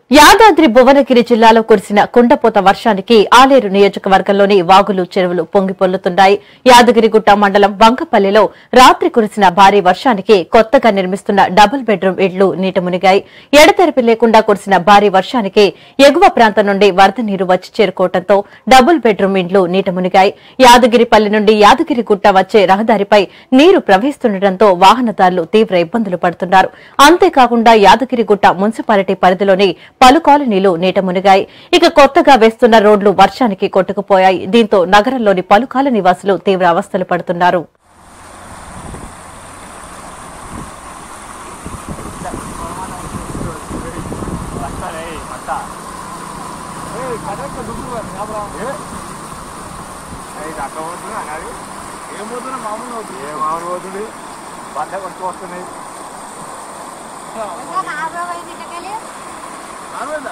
యాదాద్రి భువనగిరి జిల్లాలో కురిసిన కుండపోత వర్షానికి ఆలేరు నియోజకవర్గంలోని వాగులు చెరువులు పొంగి పొల్లుతున్నాయి యాదగిరిగుట్ట మండలం వంకపల్లిలో రాత్రి కురిసిన భారీ వర్షానికి కొత్తగా నిర్మిస్తున్న డబుల్ బెడ్రూమ్ ఇళ్లు నీట మునిగాయి ఎడతెరిపి లేకుండా కురిసిన భారీ వర్షానికి ఎగువ ప్రాంతం నుండి వరద నీరు వచ్చి చేరుకోవడంతో డబుల్ బెడ్రూమ్ ఇండ్లు నీట మునిగాయి యాదగిరిపల్లి నుండి యాదగిరిగుట్ట వచ్చే రహదారిపై నీరు ప్రవహిస్తుండటంతో వాహనదారులు తీవ్ర ఇబ్బందులు పడుతున్నారు అంతేకాకుండా యాదగిరిగుట్ట మున్సిపాలిటీ పరిధిలోని పలు కాలనీలు నీట మునిగాయి ఇక కొత్తగా వేస్తున్న రోడ్లు వర్షానికి కొట్టుకుపోయాయి దీంతో నగరంలోని పలు కాలనీ వాసులు తీవ్ర అవస్థలు పడుతున్నారు ఏమవుతున్నా మామూలు అవుతుంది ఏ మామూలు అవుతుంది పంట కొట్టుకు వస్తున్నాయి నాలుగైందా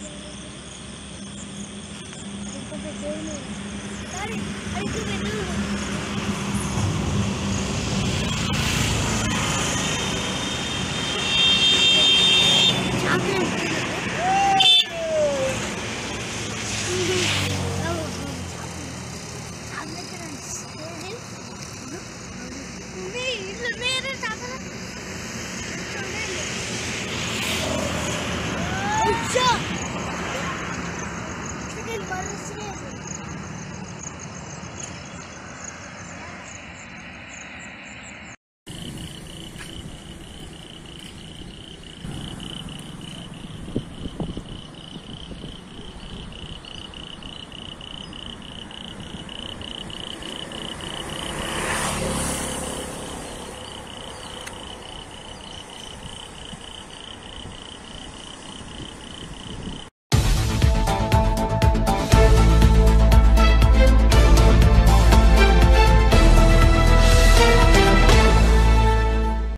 Sorry, I do